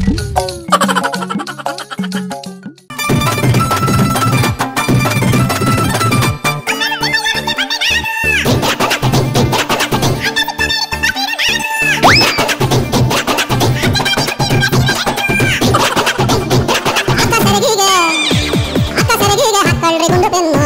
ಅಕ್ಕ ಸೆರಗಿಗೆ ಅಕ್ಕ ಸೆರಗಿಗೆ ಹಾಕೊಳ್ಳ್ರಿ ಗುಂಡು ಪೆನ್ನು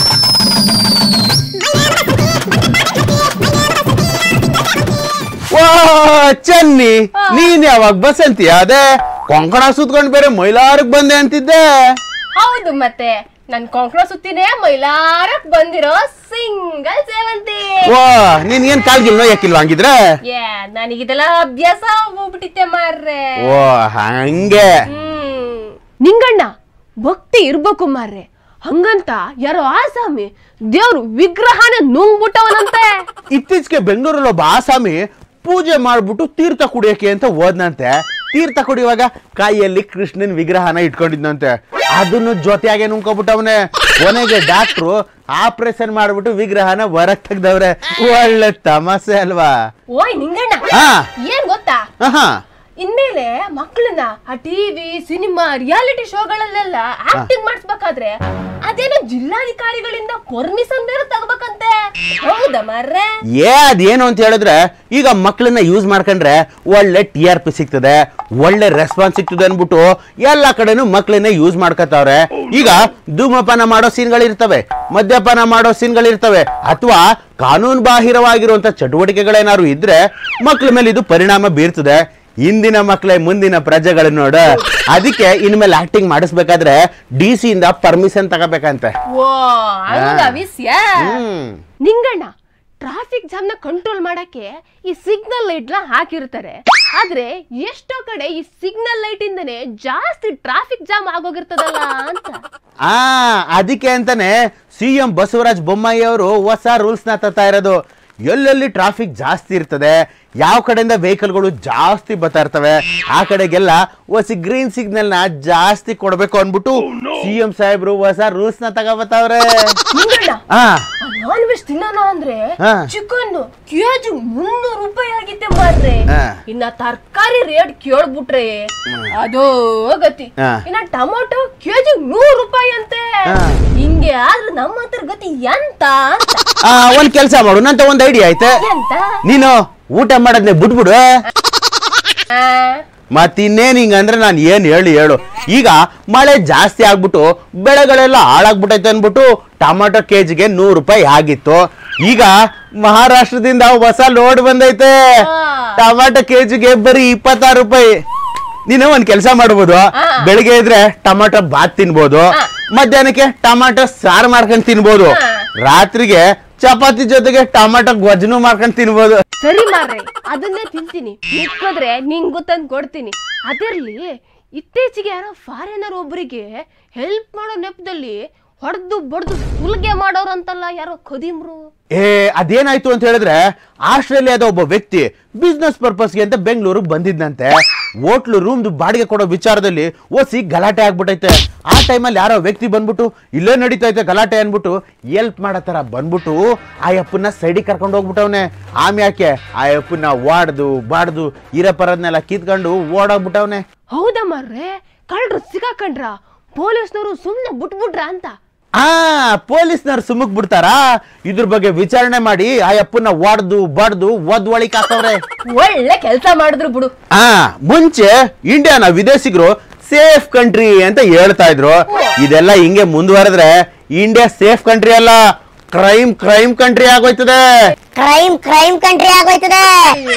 ವಾ ಚನ್ನಿ ನೀನ್ ಯಾವಾಗ ಬಸಂತಿ ಅದೇ ಕೊಂಕಣ ಸುತ್ಕೊಂಡ್ ಬೇರೆ ಮೈಲಾರಕ್ ಬಂದೆ ಅಂತಿದ್ದೆ ಹೌದು ಮತ್ತೆ ನನ್ ಕೊಂಕಣ ಸುತ್ತಿನೇ ಮೈಲಾರಕ್ ಬಂದಿರೋ ಸಿಂಗಲ್ ಸೇವಂತಿ ವಾ ನೀನ್ ಏನ್ ಕಾಲ್ಗಿಲ್ನೋ ಯಾಕಿಲ್ವಾ ಹಂಗಿದ್ರೆ ಏ ನನಗಿದೆಲ್ಲ ಅಭ್ಯಾಸ ಹೋಗ್ಬಿಟ್ಟಿತ್ತೆ ಮಾರ್ರೆ ಓ ಹಂಗೆ ಹ್ಮ್ ನಿಂಗಣ್ಣ ಭಕ್ತಿ ಇರ್ಬೇಕು ಮಾರ್ರೆ ಹಂಗಂತ ಯಾರೋ ಆಸಾಮಿ ದೇವ್ರು ವಿಗ್ರಹನ ನುಂಗ್ಬಿಟ್ಟವನಂತೆ ಇತ್ತೀಚೆಗೆ ಬೆಂಗಳೂರಲ್ಲಿ ಒಬ್ಬ ಆಸಾಮಿ ಪೂಜೆ ಮಾಡ್ಬಿಟ್ಟು ತೀರ್ಥ ಕುಡಿಯಕ್ಕೆ ಅಂತ ಹೋದ್ನಂತೆ ತೀರ್ಥ ಕುಡಿಯುವಾಗ ಕೈಯಲ್ಲಿ ಕೃಷ್ಣನ್ ವಿಗ್ರಹನ ಇಟ್ಕೊಂಡಿದ್ನಂತೆ ಅದನ್ನು ಜೊತೆಯಾಗೆ ನುಂಗ್ಕೊಬಿಟ್ಟವನೆ ಕೊನೆಗೆ ಡಾಕ್ಟ್ರು ಆಪರೇಷನ್ ಮಾಡ್ಬಿಟ್ಟು ವಿಗ್ರಹನ ಹೊರಗ್ ತೆಗ್ದವ್ರೆ ಒಳ್ಳೆ ತಮಾಷೆ ಅಲ್ವಾ ಓಯ್ ನಿಂಗಣ್ಣ ಹಾ ಏನ್ ಗೊತ್ತಾ ಆಹಾ ಇನ್ಮೇಲೆ ಮಕ್ಕಳನ್ನ ಆ ಟಿವಿ ಸಿನಿಮಾ ರಿಯಾಲಿಟಿ ಶೋಗಳಲ್ಲೆಲ್ಲ ಆಕ್ಟಿಂಗ್ ಮಾಡಿಸ್ಬೇಕಾದ್ರೆ ಅದೇನೋ ಜಿಲ್ಲಾಧಿಕಾರಿಗಳಿಂದ ಪರ್ಮಿಷನ್ ಬೇರೆ ತಗೋಬೇಕಂತೆ ಹೌದಾ ಮಾರ್ರೆ ಏ ಅದೇನು ಅಂತ ಹೇಳಿದ್ರೆ ಈಗ ಮಕ್ಕಳನ್ನ ಯೂಸ್ ಮಾಡ್ಕೊಂಡ್ರೆ ಒಳ್ಳೆ ಟಿ ಆರ್ ಪಿ ಸಿಗ್ತದೆ ಒಳ್ಳೆ ರೆಸ್ಪಾನ್ಸ್ ಸಿಗ್ತದೆ ಅನ್ಬಿಟ್ಟು ಎಲ್ಲ ಕಡೆನೂ ಮಕ್ಕಳನ್ನ ಯೂಸ್ ಮಾಡ್ಕೊತಾವ್ರೆ ಈಗ ಧೂಮಪಾನ ಮಾಡೋ ಸೀನ್ಗಳಿರ್ತವೆ ಮದ್ಯಪಾನ ಮಾಡೋ ಸೀನ್ಗಳಿರ್ತವೆ ಅಥವಾ ಕಾನೂನು ಬಾಹಿರವಾಗಿರುವಂತ ಚಟುವಟಿಕೆಗಳೇನಾದ್ರು ಇದ್ರೆ ಮಕ್ಕಳ ಮೇಲೆ ಇದು ಪರಿಣಾಮ ಬೀರ್ತದೆ ಇಂದಿನ ಮಕ್ಕಳೇ ಮುಂದಿನ ಪ್ರಜೆಗಳು ನೋಡು ಅದಕ್ಕೆ ಇನ್ಮೇಲೆ ಆಕ್ಟಿಂಗ್ ಮಾಡಿಸ್ಬೇಕಾದ್ರೆ ಡಿ ಸಿ ಇಂದ ಪರ್ಮಿಷನ್ ತಗೋಬೇಕಂತೆ ಓ ಹಂಗ ವಿಷಯ ಹ್ಮ್ ನಿಂಗಣ್ಣ ಟ್ರಾಫಿಕ್ ಜಾಮ್ ನ ಕಂಟ್ರೋಲ್ ಮಾಡಕ್ಕೆ ಈ ಸಿಗ್ನಲ್ ಲೈಟ್ ನ ಹಾಕಿರ್ತಾರೆ ಆದ್ರೆ ಎಷ್ಟೋ ಕಡೆ ಈ ಸಿಗ್ನಲ್ ಲೈಟ್ ಇಂದನೇ ಜಾಸ್ತಿ ಟ್ರಾಫಿಕ್ ಜಾಮ್ ಆಗೋಗಿರ್ತದಲ್ಲ ಅಂತ ಆ ಅದಕ್ಕೆ ಅಂತಾನೆ ಸಿ ಎಂ ಬಸವರಾಜ ಬೊಮ್ಮಾಯಿ ಅವರು ಹೊಸ ರೂಲ್ಸ್ ನ ತರ್ತಾ ಇರೋದು ಎಲ್ಲೆಲ್ಲಿ ಟ್ರಾಫಿಕ್ ಜಾಸ್ತಿ ಇರ್ತದೆ ಯಾವ ಕಡೆಯಿಂದ ವೆಹಿಕಲ್ಗಳು ಜಾಸ್ತಿ ಬರ್ತಾ ಇರ್ತವೆ ಆ ಕಡೆಗೆಲ್ಲ ಹೊಸ ಗ್ರೀನ್ ಸಿಗ್ನಲ್ ನ ಜಾಸ್ತಿ ಕೊಡ್ಬೇಕು ಅನ್ಬಿಟ್ಟು ಸಿ ಎಂ ಸಾಹೇಬ್ರು ಹೊಸ ರೂಲ್ಸ್ ನ ತಗೋಬತ್ತವ್ರೆ ನಿಂಗಣ್ಣ ಆ ನಾನ್ ವೆಜ್ ತಿನ್ನೋಣ ಅಂದ್ರೆ ಹಾ. ಚಿಕನ್ ಕೆಜಿ ಮುನ್ನೂರು ರೂಪಾಯಿ ಆಗಿತ್ತೆ ಮಾರ್ರೆ ಹಾ. ಇನ್ನ ತರಕಾರಿ ರೇಟ್ ಕೇಳ್ಬಿಟ್ರೆ ಅದೋ ಗತಿ ಹಾ. ಇನ್ನ ಟೊಮೊಟೊ ಕೆಜಿ ನೂರು ರೂಪಾಯಿ ಅಂತೆ ಹಾ. ಹಿಂಗೆ ಆದ್ರೆ ನಮ್ಮ ಹತ್ರ ಗತಿ ಎಂತ ಅಂತ ಆ, ಒಂದ್ ಕೆಲಸ ಮಾಡು ನಂತ ಒಂದ್ ಐಡಿಯಾ ಐತೆ ಎಂತ ನೀನು ಊಟ ಮಾಡೋದ್ನೆ ಬಿಟ್ಬಿಡು ಆ, ಮತ್ತಿನ್ನೇನ್ ಹಿಂಗಂದ್ರೆ ನಾನು ಏನ್ ಹೇಳಿ ಹೇಳು ಈಗ ಮಳೆ ಜಾಸ್ತಿ ಆಗ್ಬಿಟ್ಟು ಬೆಳೆಗಳೆಲ್ಲ ಹಾಳಾಗ್ಬಿಟ್ಟೈತೆ ಅನ್ಬಿಟ್ಟು ಟೊಮಾಟೊ ಕೆಜಿಗೆ ನೂರು ರೂಪಾಯಿ ಆಗಿತ್ತು ಈಗ ಮಹಾರಾಷ್ಟ್ರದಿಂದ ಹೊಸ ಲೋಡ್ ಬಂದೈತೆ ಹಾ. ಟೊಮಾಟೊ ಕೆಜಿಗೆ ಬರೀ ಇಪ್ಪತ್ತಾರು ರೂಪಾಯಿ ನೀನು ಒಂದ್ ಕೆಲಸ ಮಾಡ್ಬೋದು ಹಾ. ಬೆಳಿಗ್ಗೆ ಇದ್ರೆ ಟೊಮಾಟೊ ಬಾತ್ ತಿನ್ಬೋದು ಹಾ. ಮಧ್ಯಾಹ್ನಕ್ಕೆ ಟೊಮಾಟೊ ಸಾರು ಮಾಡ್ಕೊಂಡು ತಿನ್ಬೋದು ಹಾ. ರಾತ್ರಿಗೆ ಚಪಾತಿ ಜೊತೆಗೆ ಟೊಮಾಟೊ ಗೊಜ್ಜನು ಮಾಡ್ಕೊಂಡು ತಿನ್ಬೋದು ಸರಿ ಮಾರ್ರೆ ಅದನ್ನೇ ತಿಂತೀನಿ ಮಿಕ್ಕಿದ್ರೆ ನಿಂಗೂ ತಂದು ಕೊಡ್ತೀನಿ ಅದಿರ್ಲಿ ಇತ್ತೀಚೆಗೆ ಯಾರೋ ಫಾರಿನರ್ ಒಬ್ಬರಿಗೆ ಹೆಲ್ಪ್ ಮಾಡೋ ನೆಪದಲ್ಲಿ ಹೊಡೆದು ಬಡ್ದು ಸುಲ್ಗೆ ಮಾಡೋರಂತಲ್ಲ ಯಾರೋ ಖದೀಮ್ರು ಏ ಅದೇನಾಯ್ತು ಅಂತ ಹೇಳಿದ್ರೆ ಆಸ್ಟ್ರೇಲಿಯಾದ ಒಬ್ಬ ವ್ಯಕ್ತಿ ಬಿಸ್ನೆಸ್ ಪರ್ಪಸ್ಗೆ ಅಂತ ಬೆಂಗಳೂರಿಗೆ ಬಂದಿದ್ದಂತೆ ಹೋಟ್ಲು ರೂಮ್ದು ಬಾಡಿಗೆ ಕೊಡೋ ವಿಚಾರದಲ್ಲಿ ಓಸಿ ಗಲಾಟೆ ಆಗ್ಬಿಟ್ಟೈತೆ ಆ ಟೈಮಲ್ಲಿ ಯಾರೋ ವ್ಯಕ್ತಿ ಬಂದ್ಬಿಟ್ಟು ಇಲ್ಲೇ ನಡೀತೈತೆ ಗಲಾಟೆ ಅನ್ಬಿಟ್ಟು ಎಲ್ಪ್ ಮಾಡೋ ಥರ ಬಂದ್ಬಿಟ್ಟು ಆ ಅಪ್ಪನ್ನ ಸೈಡಿಗೆ ಕರ್ಕೊಂಡು ಹೋಗ್ಬಿಟ್ಟವನೆ ಆಮ್ಯಾಕೆ ಆ ಅಪ್ಪನ್ನ ವಾಡ್ದು ಬಾಡ್ದು ಇರೋ ಪರದ್ನೆಲ್ಲ ಕಿತ್ಕೊಂಡು ಓಡೋಗ್ಬಿಟ್ಟವನೆ ಹೌದಾ ಮಾರ್ರೆ ಕಳ್ರು ಸಿಗಾಕಂಡ್ರ ಪೊಲೀಸ್ನವರು ಸುಮ್ಮನೆ ಬಿಟ್ಬಿಟ್ರ ಅಂತ ಆ ಪೊಲೀಸ್ನವ್ರು ಸುಮಕ್ ಬಿಡ್ತಾರಾ ಇದ್ರ ಬಗ್ಗೆ ವಿಚಾರಣೆ ಮಾಡಿ ಆ ಅಪ್ಪನ್ನ ವಾಡ್ದು ಬಡ್ದು ಒದ್ ಒಳಿಕ್ ಹಾಕವ್ರೆ ಒಳ್ಳೆ ಕೆಲಸ ಮಾಡಿದ್ರು ಬಿಡು ಆ ಮುಂಚೆ ಇಂಡಿಯಾನ ವಿದೇಶಿಗರು ಸೇಫ್ ಕಂಟ್ರಿ ಅಂತ ಹೇಳ್ತಾ ಇದ್ರು ಇದೆಲ್ಲ ಹಿಂಗೆ ಮುಂದುವರೆದ್ರೆ ಇಂಡಿಯಾ ಸೇಫ್ ಕಂಟ್ರಿ ಅಲ್ಲ ಕ್ರೈಮ್ ಕ್ರೈಮ್ ಕಂಟ್ರಿ ಆಗೋಯ್ತದೆ ಕ್ರೈಮ್ ಕ್ರೈಮ್ ಕಂಟ್ರಿ ಆಗೋಯ್ತದೆ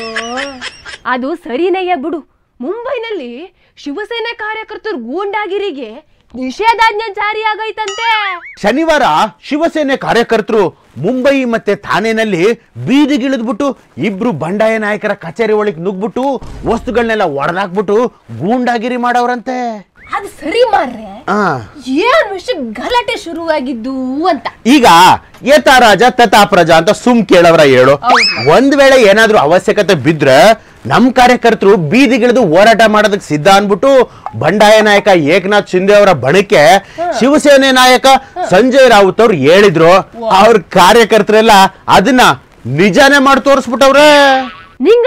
ಅದು ಸರಿನೆಯ ಬಿಡು ಮುಂಬೈನಲ್ಲಿ ಶಿವಸೇನೆ ಕಾರ್ಯಕರ್ತರು ಗೂಂಡಾಗಿರಿಗೆ ನಿಷೇಧಾಜ್ಞೆ ಜಾರಿಯಾಗೈತಂತೆ ಶನಿವಾರ ಶಿವಸೇನೆ ಕಾರ್ಯಕರ್ತರು ಮುಂಬೈ ಮತ್ತೆ ಥಾನೆನಲ್ಲಿ ಬೀದಿಗಿಳಿದ್ಬಿಟ್ಟು ಇಬ್ರು ಬಂಡಾಯ ನಾಯಕರ ಕಚೇರಿ ಒಳಗೆ ನುಗ್ಬಿಟ್ಟು ವಸ್ತುಗಳನ್ನೆಲ್ಲ ಒಡೆದಾಕ್ಬಿಟ್ಟು ಗೂಂಡಾಗಿರಿ ಮಾಡವ್ರಂತೆ ಅದು ಸರಿ ಮಾರ್ರೆ ಆ ಏನ್ ವಿಷಯ ಗಲಾಟೆ ಶುರುವಾಗಿದ್ದು ಅಂತ ಈಗ ಯಥಾ ರಾಜ ತಥಾ ಪ್ರಜಾ ಅಂತ ಸುಮ್ ಕೇಳವ್ರ ಹೇಳು ಒಂದ್ ವೇಳೆ ಏನಾದ್ರೂ ಅವಶ್ಯಕತೆ ಬಿದ್ರೆ ನಮ್ ಕಾರ್ಯಕರ್ತರು ಬೀದಿಗಿಳಿದು ಹೋರಾಟ ಮಾಡೋದಕ್ಕೆ ಸಿದ್ಧ ಅನ್ಬಿಟ್ಟು ಬಂಡಾಯ ನಾಯಕ ಏಕನಾಥ್ ಶಿಂದೆ ಅವರ ಬಣಕ್ಕೆ ಶಿವಸೇನೆ ನಾಯಕ ಸಂಜಯ್ ರಾವುತ್ ಅವ್ರು ಹೇಳಿದ್ರು ಅವ್ರ ಕಾರ್ಯಕರ್ತರೆಲ್ಲ ಅದನ್ನ ನಿಜಾನೇ ಮಾಡಿ ತೋರಿಸ್ಬಿಟ್ಟವ್ರೆ ನಿಂಗಣ್ಣ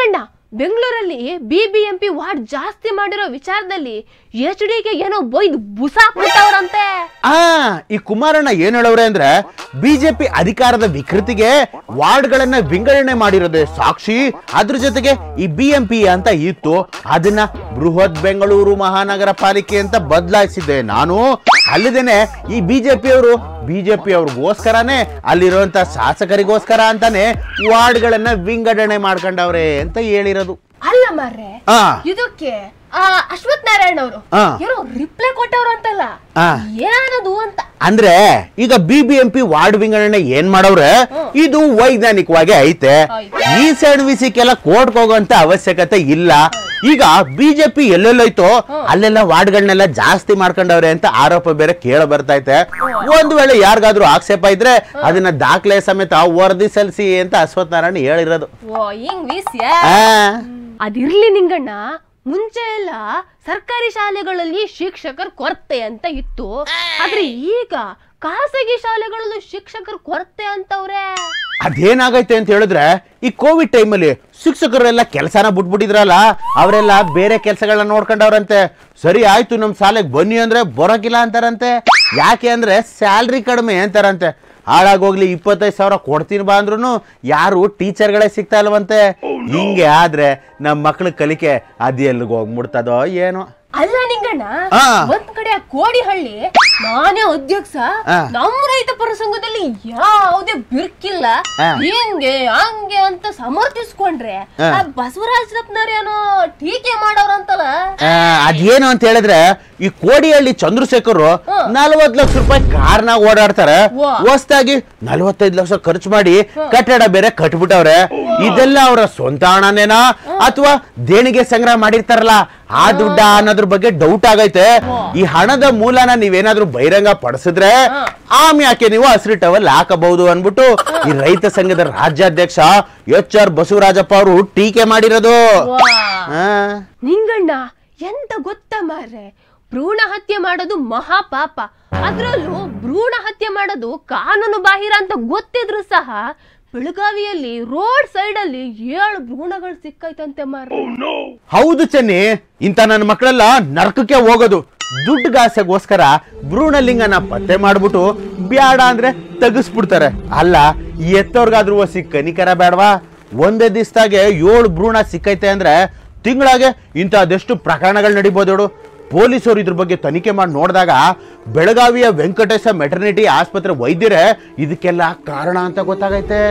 ಬೆಂಗಳೂರಲ್ಲಿ B B M P ward ಜಾಸ್ತಿ ಮಾಡಿರೋ ವಿಚಾರದಲ್ಲಿ ಎಚ್ ಡಿ ಕೆ ಏನೋ ಬೈದು ಬುಸಾಕ್ಬಿಟ್ಟವ್ರಂತೆ ಆ ಈ ಕುಮಾರಣ್ಣ ಏನ್ ಹೇಳವ್ರೆ ಅಂದ್ರೆ ಬಿಜೆಪಿ ಅಧಿಕಾರದ ವಿಕೃತಿಗೆ ವಾರ್ಡ್ಗಳನ್ನ ವಿಂಗಡಣೆ ಮಾಡಿರೋದೇ ಸಾಕ್ಷಿ ಅದ್ರ ಜೊತೆಗೆ ಈ ಬಿ ಎಂ ಪಿ ಅಂತ ಇತ್ತು ಅದನ್ನ ಬೃಹತ್ ಬೆಂಗಳೂರು ಮಹಾನಗರ ಪಾಲಿಕೆ ಅಂತ ಬದಲಾಯಿಸಿದ್ದೆ ನಾನು ಅಲ್ಲದೇನೆ ಈ ಬಿಜೆಪಿ ಅವರು ಬಿಜೆಪಿ ಅವ್ರಿಗೋಸ್ಕರನೇ ಅಲ್ಲಿರುವಂತ ಶಾಸಕರಿಗೋಸ್ಕರ ಅಂತಾನೆ ವಾರ್ಡ್ಗಳನ್ನ ವಿಂಗಡಣೆ ಮಾಡ್ಕೊಂಡವ್ರೆ ಅಂತ ಹೇಳಿರೋದು ಅಲ್ಲ ಮಾರ್ರೆ ಆ ಇದಕ್ಕೆ ಆ ಅಶ್ವಥ್ ನಾರಾಯಣ ಅವರು ಆ. ಏನೋ ರಿಪ್ಲೈ ಕೊಟ್ಟವ್ರು ಅಂತಲ್ಲ ಆ. ಏನದು ಅಂತ ಅಂದ್ರೆ ಈಗ B B M P ward ವಿಂಗಡಣೆ ಏನ್ ಮಾಡವ್ರೆ ಇದು ವೈಜ್ಞಾನಿಕವಾಗಿ ಐತೆ ಐತೆ. ಈ ಸೈಡ್ ವಿಸಿಕ್ಕೆಲ್ಲ ಕೋರ್ಟ್ ಹೋಗುವಂತ ಅವಶ್ಯಕತೆ ಇಲ್ಲ ಈಗ ಬಿಜೆಪಿ ಎಲ್ಲೆಲ್ಲೋಯ್ತೋ ಅಲ್ಲೆಲ್ಲ ವಾರ್ಡ್ಗಳನ್ನೆಲ್ಲ ಜಾಸ್ತಿ ಮಾಡ್ಕೊಂಡವ್ರೆ ಅಂತ ಆರೋಪ ಬೇರೆ ಕೇಳ ಬರ್ತೈತೆ ಒಂದ್ ವೇಳೆ ಯಾರಿಗಾದ್ರೂ ಆಕ್ಷೇಪ ಇದ್ರೆ ಅದನ್ನ ದಾಖಲೆ ಸಮೇತ ವರದಿ ಸಲ್ಲಿಸಿ ಅಂತ ಅಶ್ವಥ್ ನಾರಾಯಣ ಹೇಳಿರೋದು ಓ ಹಿಂಗ್ ವಿಷಯ ಆ, ಅದಿರ್ಲಿ ನಿಂಗಣ್ಣ ಮುಂಚೆ ಎಲ್ಲ ಸರ್ಕಾರಿ ಶಾಲೆಗಳಲ್ಲಿ ಶಿಕ್ಷಕರ ಕೊರತೆ ಅಂತ ಇತ್ತು ಆದ್ರೆ ಈಗ ಖಾಸಗಿ ಶಾಲೆಗಳಲ್ಲೂ ಶಿಕ್ಷಕರ ಕೊರತೆ ಅಂತವ್ರೆ ಅದೇನಾಗೈತೆ ಅಂತ ಹೇಳಿದ್ರೆ ಈ ಕೋವಿಡ್ ಟೈಮಲ್ಲಿ ಶಿಕ್ಷಕರೆಲ್ಲ ಕೆಲಸನ ಬಿಟ್ಬಿಟ್ಟಿದ್ರಲ್ಲ ಅವರೆಲ್ಲ ಬೇರೆ ಕೆಲಸಗಳನ್ನ ನೋಡ್ಕೊಂಡವ್ರಂತೆ ಸರಿ ಆಯ್ತು ನಮ್ಮ ಶಾಲೆಗೆ ಬನ್ನಿ ಅಂದ್ರೆ ಬರೋಕಿಲ್ಲ ಅಂತಾರಂತೆ ಯಾಕೆ ಅಂದ್ರೆ ಸ್ಯಾಲ್ರಿ ಕಡಿಮೆ ಅಂತಾರಂತೆ ಹಾಳಾಗೋಗ್ಲಿ ಇಪ್ಪತ್ತೈದು ಸಾವಿರ ಕೊಡ್ತೀನಿ ಬಾ ಅಂದ್ರೂ ಯಾರು ಟೀಚರ್ಗಳೇ ಸಿಗ್ತಾ ಇಲ್ವಂತೆ ಹಿಂಗೆ ಆದ್ರೆ ನಮ್ಮ ಮಕ್ಳ ಕಲಿಕೆ ಅದು ಎಲ್ಲಿಗೆ ಹೋಗ್ಬಿಡ್ತದೋ ಏನೋ ಅಲ್ಲ ನಿಂಗಣ್ಣ ಆ. ಒಂದ್ ಕಡೆ ಆ ಕೋಡಿಹಳ್ಳಿ ನಾನೇ ಅಧ್ಯಕ್ಷ ಆ. ನಮ್ಮ ರೈತ ಪರ ಸಂಘದಲ್ಲಿ ಯಾವುದೇ ಬಿರ್ಕಿಲ್ಲ ಆ. ಹಿಂಗೆ ಹಂಗೆ ಅಂತ ಸಮರ್ಥಿಸ್ಕೊಂಡ್ರೆ ಆ. ಆ ಬಸವರಾಜನಪ್ಪನವ್ರೇನೋ ಟೀಕೆ ಮಾಡೋರಂತಲ್ಲ ಆ, ಅದೇನು ಅಂತ ಹೇಳಿದ್ರೆ ಈ ಕೋಡಿಹಳ್ಳಿ ಚಂದ್ರಶೇಖರ್ ನಲ್ವತ್ ಲಕ್ಷ ರೂಪಾಯಿ ಕಾರ್ನಾಗ ಓಡಾಡ್ತಾರೆ ವಾ. ಹೊಸ್ದಾಗಿ ನಲ್ವತ್ತೈದು ಲಕ್ಷ ಖರ್ಚು ಮಾಡಿ ಕಟ್ಟಡ ಬೇರೆ ಕಟ್ಬಿಟ್ಟವ್ರೆ ಇದೆಲ್ಲ ಅವರ ಸ್ವಂತ ಹಣನೇನಾ ಅಥವಾ ದೇಣಿಗೆ ಸಂಗ್ರಹ ಮಾಡಿರ್ತಾರಲ್ಲ ಆ ದುಡ್ಡ ಅನ್ನೋದ್ರ ಬಗ್ಗೆ ಡೌಟ್ ಆಗೈತೆ ಈ ಹಣದ ಮೂಲನ ನೀವೇನಾದ್ರೂ ಬಹಿರಂಗ ಪಡಿಸಿದ್ರೆ ಆಮ್ಯಾಕೆ ನೀವು ಹಸಿರು ಟವಲ್ ಹಾಕಬಹುದು ಅನ್ಬಿಟ್ಟು ಈ ರೈತ ಸಂಘದ ರಾಜ್ಯಾಧ್ಯಕ್ಷ ಎಚ್ ಆರ್ ಬಸವರಾಜಪ್ಪ ಅವರು ಟೀಕೆ ಮಾಡಿರೋದು ವಾ. ಆ ನಿಂಗಣ್ಣ ಎಂತ ಗೊತ್ತ ಮಾರ್ರೆ ಭ್ರೂಣ ಹತ್ಯೆ ಮಾಡೋದು ಮಹಾಪಾಪ ಅದ್ರಲ್ಲೂ ಭ್ರೂಣ ಹತ್ಯೆ ಮಾಡೋದು ಕಾನೂನು ಬಾಹಿರ ಅಂತ ಗೊತ್ತಿದ್ರು ಸಹ ಬೆಳಗಾವಿಯಲ್ಲಿ ರೋಡ್ ಸೈಡ್ ಅಲ್ಲಿ ಏಳು ಭ್ರೂಣಗಳು ಸಿಕ್ಕೈತಂತೆ ಮಾರ್ರೆ ಹೌದು ಚೆನ್ನಿ ಇಂಥ ನನ್ನ ಮಕ್ಕಳೆಲ್ಲ ನರಕಕ್ಕೆ ಹೋಗೋದು ದುಡ್ಡುಗಾಸೆಗೋಸ್ಕರ ಭ್ರೂಣಲಿಂಗನ ಪತ್ತೆ ಮಾಡ್ಬಿಟ್ಟು ಬ್ಯಾಡ ಅಂದ್ರೆ ತೆಗಿಸ್ಬಿಡ್ತಾರೆ ಅಲ್ಲ ಎತ್ತವ್ರಿಗಾದ್ರೂ ಒಸಿ ಕನಿಕರ ಬೇಡವಾ ಒಂದೇ ದಿವಸದಾಗೆ ಏಳು ಭ್ರೂಣ ಸಿಕ್ಕೈತೆ ಅಂದ್ರೆ ತಿಂಗಳಾಗೆ ಇಂಥ ಅದೆಷ್ಟು ಪ್ರಕರಣಗಳು ನಡಿಬೋದು ನೋಡು ಪೊಲೀಸರು ಇದ್ರ ಬಗ್ಗೆ ತನಿಖೆ ಮಾಡಿ ನೋಡಿದಾಗ ಬೆಳಗಾವಿಯ ವೆಂಕಟೇಶ ಮೆಟರ್ನಿಟಿ ಆಸ್ಪತ್ರೆ ವೈದ್ಯರೇ ಇದಕ್ಕೆಲ್ಲ ಕಾರಣ ಅಂತ ಗೊತ್ತಾಗೈತೆ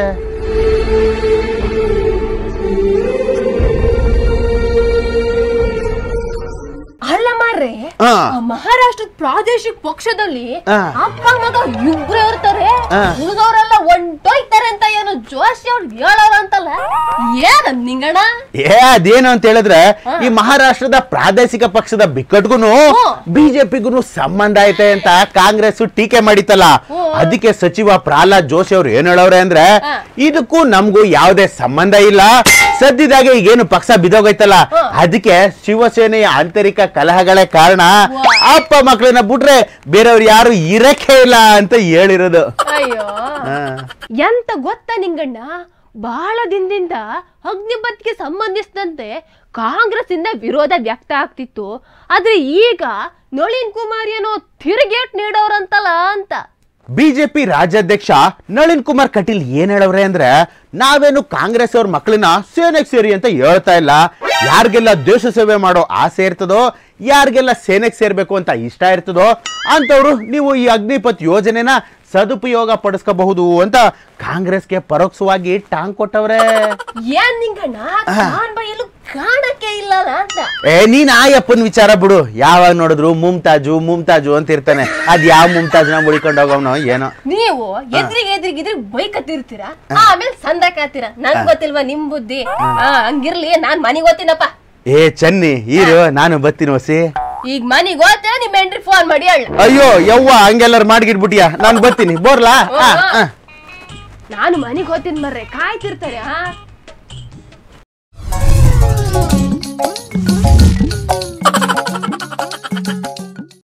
ಅಲ್ಲ ಮಾರ್ರೆ ಹಾ. ಆ ಮಹಾರಾಷ್ಟ್ರದ ಪ್ರಾದೇಶಿಕ ಪಕ್ಷದಲ್ಲಿ ಹಾ. ಅಪ್ಪ ಮಗ ಇಬ್ರು ಇರ್ತಾರೆ ಹಾ. ಉಳಿದವರೆಲ್ಲ ಒಂಟೋಯ್ತಾರೆ ಅಂತ ಏನೋ ಜೋಶಿ ಅವ್ರು ಹೇಳೋರ ಅಂತಲ್ಲ ಏನ ನಿಂಗಣ್ಣ ಏ ಅದೇನು ಅಂತ ಹೇಳಿದ್ರೆ ಈ ಮಹಾರಾಷ್ಟ್ರದ ಪ್ರಾದೇಶಿಕ ಪಕ್ಷದ ಬಿಕ್ಕಟ್ಗುನು ಹ್ಮ್. ಬಿಜೆಪಿಗೂ ಸಂಬಂಧ ಐತೆ ಅಂತ ಕಾಂಗ್ರೆಸ್ ಟೀಕೆ ಮಾಡಿತ್ತಲ್ಲ ಹ್ಮ್. ಅದಕ್ಕೆ ಸಚಿವ ಪ್ರಹ್ಲಾದ್ ಜೋಶಿ ಅವ್ರು ಏನ್ ಹೇಳವ್ರೆ ಅಂದ್ರೆ ಹಾ. ಇದಕ್ಕೂ ನಮಗೂ ಯಾವುದೇ ಸಂಬಂಧ ಇಲ್ಲ ಸದ್ಯದಾಗೆ ಈಗೇನು ಪಕ್ಷ ಬಿದೋಗೈತಲ್ಲ ಅದಕ್ಕೆ ಶಿವಸೇನೆಯ ಆಂತರಿಕ ಕಲಹಗಳೇ ಕಾರಣ ಅಪ್ಪ ಮಕ್ಕಳನ್ನ ಬಿಟ್ರೆ ಬೇರೆಯವ್ರು ಯಾರು ಇರಕ್ಕೆ ಇಲ್ಲ ಅಂತ ಹೇಳಿರೋದು ಅಯ್ಯೋ ಹಾ. ಎಂತ ಗೊತ್ತಾ ನಿಂಗಣ್ಣ ಬಹಳ ದಿನದಿಂದ ಅಗ್ನಿಪಥ್ಗೆ ಸಂಬಂಧಿಸಿದಂತೆ ಕಾಂಗ್ರೆಸ್ ಇಂದ ವಿರೋಧ ವ್ಯಕ್ತ ಆಗ್ತಿತ್ತು ಆದ್ರೆ ಈಗ ನಳಿನ್ ಕುಮಾರ್ ಏನೋ ತಿರುಗೇಟ್ ನೀಡೋರಂತಲ್ಲ ಅಂತ ಬಿಜೆಪಿ ರಾಜ್ಯಾಧ್ಯಕ್ಷ ನಳಿನ್ ಕುಮಾರ್ ಕಟೀಲ್ ಏನ್ ಹೇಳವ್ರೆ ಅಂದ್ರೆ ನಾವೇನು ಕಾಂಗ್ರೆಸ್ ಅವ್ರ ಮಕ್ಕಳನ್ನ ಸೇನೆಗೆ ಸೇರಿ ಅಂತ ಹೇಳ್ತಾ ಇಲ್ಲ ಯಾರಿಗೆಲ್ಲ ದೇಶ ಸೇವೆ ಮಾಡೋ ಆಸೆ ಇರ್ತದೋ ಯಾರಿಗೆಲ್ಲ ಸೇನೆಗೆ ಸೇರ್ಬೇಕು ಅಂತ ಇಷ್ಟ ಇರ್ತದೋ ಅಂತವ್ರು ನೀವು ಈ ಅಗ್ನಿಪಥ್ ಯೋಜನೆನ ಸದುಪಯೋಗ ಪಡಿಸ್ಕೋಬಹುದು ಅಂತ ಕಾಂಗ್ರೆಸ್ಗೆ ಪರೋಕ್ಷವಾಗಿ ಟಾಂಗ್ ಕೊಟ್ಟವ್ರೆ ಏನ್ ನಿಂಗಣ್ಣ ನಾನ್ ಬೈಯಲು ಕಾಣಕ್ಕೆ ಇಲ್ಲಲ್ಲ ಅಂತ ಏ ನೀನ್ ಆಯಪ್ಪನ ವಿಚಾರ ಬಿಡು ಯಾವಾಗ ನೋಡಿದ್ರು ಮುಮ್ತಾಜು ಮುಮ್ತಾಜು ಅಂತ ಇರ್ತಾನೆ ಅದ್ ಯಾವ ಮುಮ್ತಾಜ್ನ ಮುಳಿಕೊಂಡು ಹೋಗೋನು ಏನೋ ನೀವು ಎದ್ರಿಗೆ ಎದ್ರಿಗೆ ಇದ್ರಿಗೆ ಬೈಕತ್ತಿರ್ತೀರಾ ಆಮೇಲೆ ಸಂದಕಾತೀರ ನನ್ ಗೊತ್ತಿಲ್ವಾ ನಿಮ್ ಬುದ್ಧಿ ಆ ಹಂಗಿರ್ಲಿ ನಾನ್ ಮನಿಗ್ ಓದ್ತೀನಪ್ಪ ಏ ಚನ್ನಿ ಈರು ನಾನು ಬತ್ತೀನಿ ಹೊಸಿ ಈಗ ಮನಿಗ್ ಓದ್ತೀರ ನಿಮ್ ಎಂಟ್ರಿ ಫೋನ್ ಮಾಡಿ ಹೇಳ ಅಯ್ಯೋ ಯವ್ವ ಹಂಗೆಲ್ಲರೂ ಮಾಡ್ಗಿಟ್ಬಿಟ್ಟಿಯಾ ನಾನು ಬರ್ತೀನಿ ಬೋರ್ಲಾ ಆ, ಆ. ನಾನು ಮನಿಗ್ ಓದ್ತೀನಿ ಮರ್ರೆ ಕಾಯ್ತಿರ್ತಾರೆ ಹಾ